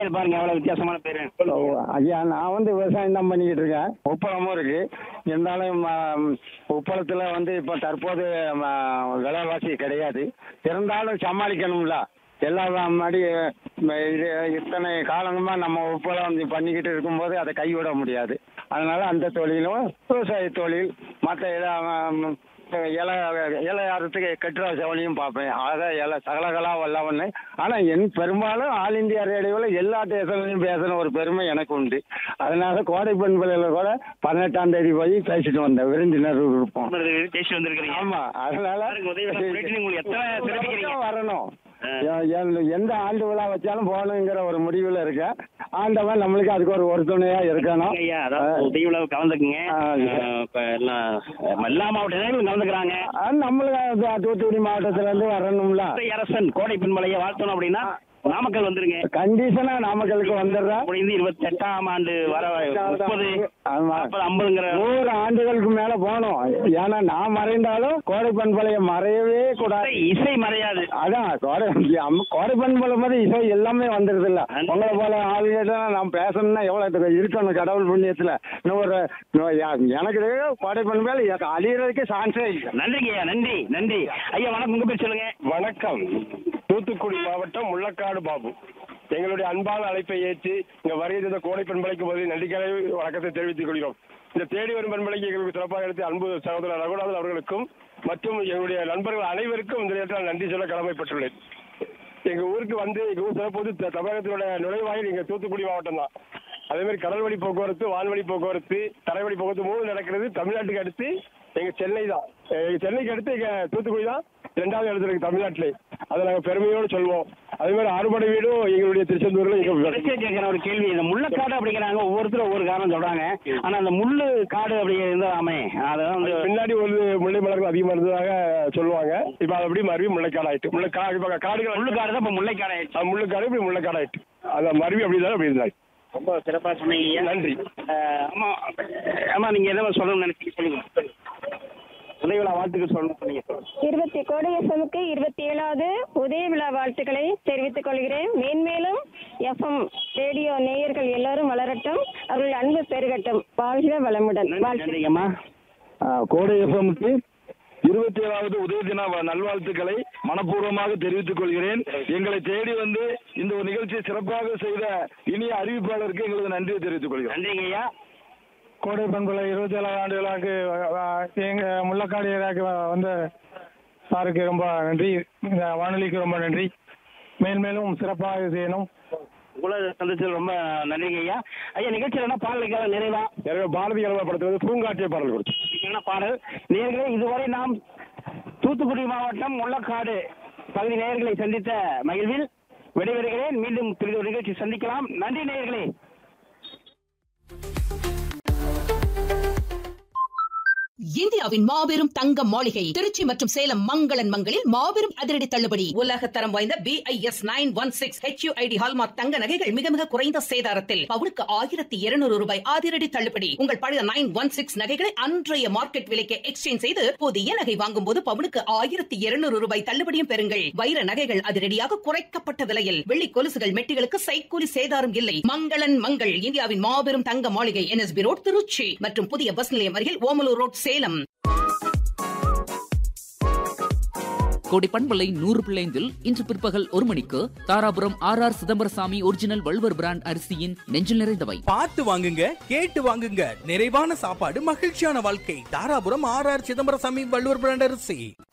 பாருங்க எவ்வளவு வித்தியாசமான பேரு ஓ, ஐயா நான் வந்து விவசாயம் தான் பண்ணிக்கிட்டு இருக்கேன் உப்பளமும் இருக்கு இருந்தாலும் ம, உப்பளத்துல வந்து இப்போ தற்போது ம, விலைவாசி கிடையாது இருந்தாலும் சமாளிக்கணும்ல எல்லா மாதிரி ம, இது இத்தனை காலங்கமா நம்ம உப்பளம் பண்ணிக்கிட்டு இருக்கும்போது அதை கைவிட முடியாது அதனால அந்த தொழிலும் விவசாய தொழில் மற்ற இலை இலை அறுத்துக்கு கட்டுற செவனையும் பார்ப்பேன் ஆக இலை சகலகலா வல்லவன்னு ஆனால் என் பெரும்பாலும் ஆல் இந்தியா ரேடியோவில் எல்லா தேசங்களையும் பேசுன ஒரு பெருமை எனக்கு உண்டு அதனால கோடை பண்பலையில் கூட பதினெட்டாம் தேதி போய் பேசிட்டு வந்தேன் விருந்தினர் இருப்போம் பேசி வந்திருக்கிறீங்க ஆமா அதனால பாருங்க, உதவி விழா முன்னாடி உங்களுக்கு எத்தனை சிறப்பிக்கிறீங்க? வரணும் எ- எ- எந்த ஆண்டு விழா வச்சாலும் போகணுங்கிற ஒரு முடிவில் இருக்க ஆண்டவன் நம்மளுக்கு அதுக்கு ஒரு ஒருதுணையா இருக்கணும் ஐயா அதாவது உதவி விழாவை கலந்துக்குங்க ஆ, அஹ், இப்ப எல்லாம் எல்லா மாவட்ட நேர்களும் கலந்துக்கிறாங்க அது நம்மளுக்கு தூத்துக்குடி மாவட்டத்துல இருந்து வரணும்ல இசை அரசன் கோடை பின்மலையை வாழ்த்தணும் அப்படின்னா நாமக்கல் வந்துருங்க கண்டிஷனா நாமக்கலுக்கு வந்துடுறேன் முடிந்து இருபத்தி எட்டாம் ஆண்டு வர முப்பது ஆமா. நாற்பது ஐம்பதுங்கிற நூறு ஆண்டுகளுக்கு மேல போகணும் ஏன்னா நான் மறைந்தாலும் கோடை பண்பலைய மறையவே கூடாது இசை- இசை மறையாது அதான் கோடை அம்ம- கோடை பண்பலை மாதிரி இசை எல்லாமே வந்துருது இல்ல உங்களை போல ஆளுகிட்ட நான் பேசணும்னா எவ்வளவு இருக்கணும் கடவுள் புண்ணியத்துல இன்னும் ஒரு இன்னும் யா- எனக்கு கோடை பண்பலை அழியறதுக்கு சான்ஸே இல்லை நன்றிங்க ஐயா நன்றி நன்றி ஐயா வணக்கம் உங்க பேர் சொல்லுங்க வணக்கம் தூத்துக்குடி மாவட்டம் முள்ளக்காடு பாபு எங்களுடைய அன்பான அழைப்பை ஏற்று இங்க வருகை தந்த கோடை பண்பலைக்கு பதில் நன்றிக்கலை வணக்கத்தை தெரிவித்துக் கொள்கிறோம் இந்த தேடி வரும் பண்பலைக்கு எங்களுக்கு சிறப்பாக எடுத்து அன்பு சகோதரர் ரகுநாதன் அவர்களுக்கும் மற்றும் எங்களுடைய நண்பர்கள் அனைவருக்கும் இந்த நேரத்தில் நன்றி சொல்ல கடமைப்பட்டுள்ளேன் எங்க ஊருக்கு வந்து எங்க ஊர் சிறப்பு த- தமிழகத்தினுடைய நுழைவாயில் எங்க தூத்துக்குடி மாவட்டம் தான் அதே மாதிரி கடல் வழி போக்குவரத்து வான்வழி போக்குவரத்து தரைவழி போக்குவரத்து மூணு நடக்கிறது தமிழ்நாட்டுக்கு அடுத்து எங்க சென்னை தான் எங்க சென்னைக்கு அடுத்து எங்க தூத்துக்குடி தான் ரெண்டாவது இடத்துல இருக்கு தமிழ்நாட்டிலே அதை நாங்க பெருமையோடு சொல்வோம் அதே மாதிரி அறுபடை வீடும் எங்களுடைய திருச்செந்தூர்ல எங்க கடைசியா கேட்கிற ஒரு கேள்வி இந்த முள்ளக்காடு அப்படிங்கிறாங்க ஒவ்வொருத்தரும் ஒவ்வொரு காரணம் சொல்றாங்க ஆனா அந்த முள்ளு காடு அப்படிங்கிறது ஆமே அதான் வந்து பின்னாடி ஒரு முல்லை மலர்கள் அதிகமா இருந்ததாக சொல்லுவாங்க இப்ப அது அப்படியே மறுபடியும் முல்லைக்காடு ஆயிட்டு முல்லைக்காடு இப்ப காடுகள் முள்ளுக்காடு தான் இப்ப முல்லைக்காடு ஆயிடுச்சு அது முள்ளுக்காடு இப்படி முல்லைக்காடு ஆயிட்டு அது மறுபடியும் அப்படி தான் அப்படி இருந்தாங்க ரொம்ப சிறப்பா சொன்னீங்க ஐயா. நன்றி அஹ், ஆமா ஆமா நீங்க என்ன சொல்லணும்னு நினைச்சீங்க சொல்லுங்க உதவி விழா வாழ்த்துக்கள் சொல்லணும்னு சொன்னீங்க சொல்லுங்க இருபத்தி கோடை எஃப்எம்க்கு இருபத்தி ஏழாவது உதய விழா வாழ்த்துக்களை தெரிவித்துக் கொள்கிறேன் மேன்மேலும் எஃப்எம் ரேடியோ நேயர்கள் எல்லாரும் வளரட்டும் அவர்கள் அன்பு பெருகட்டும் வாழ்க வளமுடன் நன்றி வாழ்த்து நன்றிங்கம்மா கோடை எஃப்எம்க்கு இருபத்தி ஏழாவது உதய தின வ- நல்வாழ்த்துக்களை மனப்பூர்வமாக தெரிவித்துக் கொள்கிறேன் எங்களை தேடி வந்து இந்த ஒரு நிகழ்ச்சியை சிறப்பாக செய்த இனிய அறிவிப்பாளருக்கு எங்களது நன்றியை தெரிவித்துக் கொள்கிறேன் நன்றிங்க ஐயா கோடை பண்புல இருபத்தி ஏழாவது ஆண்டு விழாக்கு எங்க முள்ளக்காடு ஏரியாவுக்கு வந்த சாருக்கு ரொம்ப நன்றி இந்த வானொலிக்கு ரொம்ப நன்றி மேன்மேலும் சிறப்பாக செய்யணும் உங்களை சந்திச்சது ரொம்ப நன்றிங்க ஐயா ஐயா நிகழ்ச்சியில் என்ன பாடலுக்காக நிறைவா எனவே பாரதி கலவை படத்துல வந்து பூங்காற்றிய பாடல் கொடுத்து என்ன பாடல் நேர்களே இதுவரை நாம் தூத்துக்குடி மாவட்டம் முள்ளக்காடு பகுதி நேயர்களை சந்தித்த மகிழ்வில் விடைபெறுகிறேன் மீண்டும் பிறகு ஒரு நிகழ்ச்சி சந்திக்கலாம் நன்றி நேயர்களே இந்தியாவின் மாபெரும் தங்க மாளிகை திருச்சி மற்றும் சேலம் மங்களன் மங்களில் மாபெரும் அதிரடி தள்ளுபடி உலக தரம் வாய்ந்த B I S nine one six HUID hallmark தங்க நகைகள் மிக மிக குறைந்த சேதாரத்தில் பவுனுக்கு ஆயிரத்தி இருநூறு ரூபாய் அதிரடி தள்ளுபடி உங்கள் பழைய நைன் ஒன் சிக்ஸ் நகைகளை அன்றைய மார்க்கெட் விலைக்கு எக்ஸ்சேஞ்ச் செய்து புதிய நகை வாங்கும் போது பவுனுக்கு ஆயிரத்தி இருநூறு ரூபாய் தள்ளுபடியும் பெறுங்கள் வைர நகைகள் அதிரடியாக குறைக்கப்பட்ட விலையில் வெள்ளி கொலுசுகள் மெட்டிகளுக்கு சைக்கூலி சேதாரம் இல்லை மங்களன் மங்கள் இந்தியாவின் மாபெரும் தங்க மாளிகை என்எஸ்பி ரோட் திருச்சி மற்றும் புதிய பஸ் நிலையம் அருகில் ஓமலூர் ரோட் சேலம் கோடி பண்பலை நூறு பிள்ளைந்தில் இன்று பிற்பகல் ஒரு மணிக்கு Dharapuram R R Chidambarasamy original வல்வர் பிராண்ட் அரிசியின் நெஞ்சில் நிறைந்தவை பார்த்து வாங்குங்க கேட்டு வாங்குங்க நிறைவான சாப்பாடு மகிழ்ச்சியான வாழ்க்கை Dharapuram R R Chidambarasamy Valluvar brand அரிசி